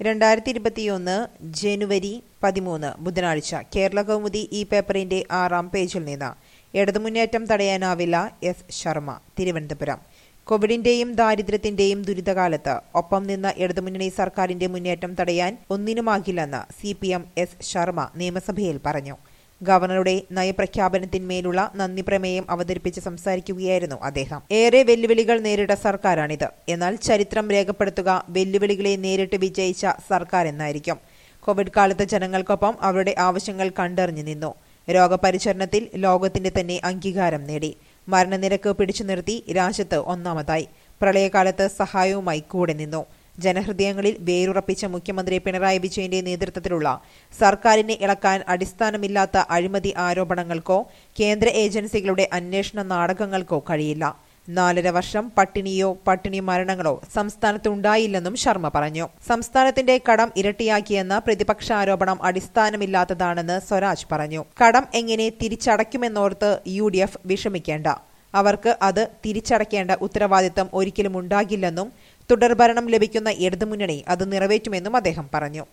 രണ്ടായിരത്തി ഇരുപത്തിയൊന്ന് ജനുവരി പതിമൂന്ന് ബുധനാഴ്ച കേരള കൗമുദി ഈ പേപ്പറിന്റെ ആറാം പേജിൽ നിന്ന് ഇടതുമുന്നേറ്റം തടയാനാവില്ല എസ് ശർമ്മ തിരുവനന്തപുരം കോവിഡിന്റെയും ദാരിദ്ര്യത്തിന്റെയും ദുരിതകാലത്ത് ഒപ്പം നിന്ന ഇടതുമുന്നണി സർക്കാരിന്റെ മുന്നേറ്റം തടയാൻ ഒന്നിനുമാകില്ലെന്ന് C P M S Sharma നിയമസഭയിൽ പറഞ്ഞു ഗവർണറുടെ നയപ്രഖ്യാപനത്തിന്മേലുള്ള നന്ദി പ്രമേയം അവതരിപ്പിച്ച് സംസാരിക്കുകയായിരുന്നു അദ്ദേഹം ഏറെ വെല്ലുവിളികൾ നേരിട്ട സർക്കാരാണിത് എന്നാൽ ചരിത്രം രേഖപ്പെടുത്തുക വെല്ലുവിളികളെ നേരിട്ട് വിജയിച്ച സർക്കാർ എന്നായിരിക്കും കോവിഡ് കാലത്ത് ജനങ്ങൾക്കൊപ്പം അവരുടെ ആവശ്യങ്ങൾ കണ്ടറിഞ്ഞു നിന്നു രോഗപരിചരണത്തിൽ ലോകത്തിന്റെ തന്നെ അംഗീകാരം നേടി മരണനിരക്ക് പിടിച്ചു നിർത്തി രാജ്യത്ത് ഒന്നാമതായി പ്രളയകാലത്ത് സഹായവുമായി കൂടെ നിന്നു ജനഹൃദയങ്ങളിൽ വേരുറപ്പിച്ച മുഖ്യമന്ത്രി പിണറായി വിജയന്റെ നേതൃത്വത്തിലുള്ള സർക്കാരിനെ ഇളക്കാൻ അടിസ്ഥാനമില്ലാത്ത അഴിമതി ആരോപണങ്ങൾക്കോ കേന്ദ്ര ഏജൻസികളുടെ അന്വേഷണ നാടകങ്ങൾക്കോ കഴിയില്ല നാലര വർഷം പട്ടിണിയോ പട്ടിണി മരണങ്ങളോ സംസ്ഥാനത്തുണ്ടായില്ലെന്നും ശർമ്മ പറഞ്ഞു സംസ്ഥാനത്തിന്റെ കടം ഇരട്ടിയാക്കിയെന്ന പ്രതിപക്ഷ ആരോപണം അടിസ്ഥാനമില്ലാത്തതാണെന്ന് സ്വരാജ് പറഞ്ഞു കടം എങ്ങനെ തിരിച്ചടയ്ക്കുമെന്നോർത്ത് യു ഡി എഫ് വിഷമിക്കേണ്ട അവർക്ക് അത് തിരിച്ചടയ്ക്കേണ്ട ഉത്തരവാദിത്തം ഒരിക്കലും ഉണ്ടാകില്ലെന്നും തുടർഭരണം ലഭിക്കുന്ന ഇടതുമുന്നണി അത് നിറവേറ്റുമെന്നും അദ്ദേഹം പറഞ്ഞു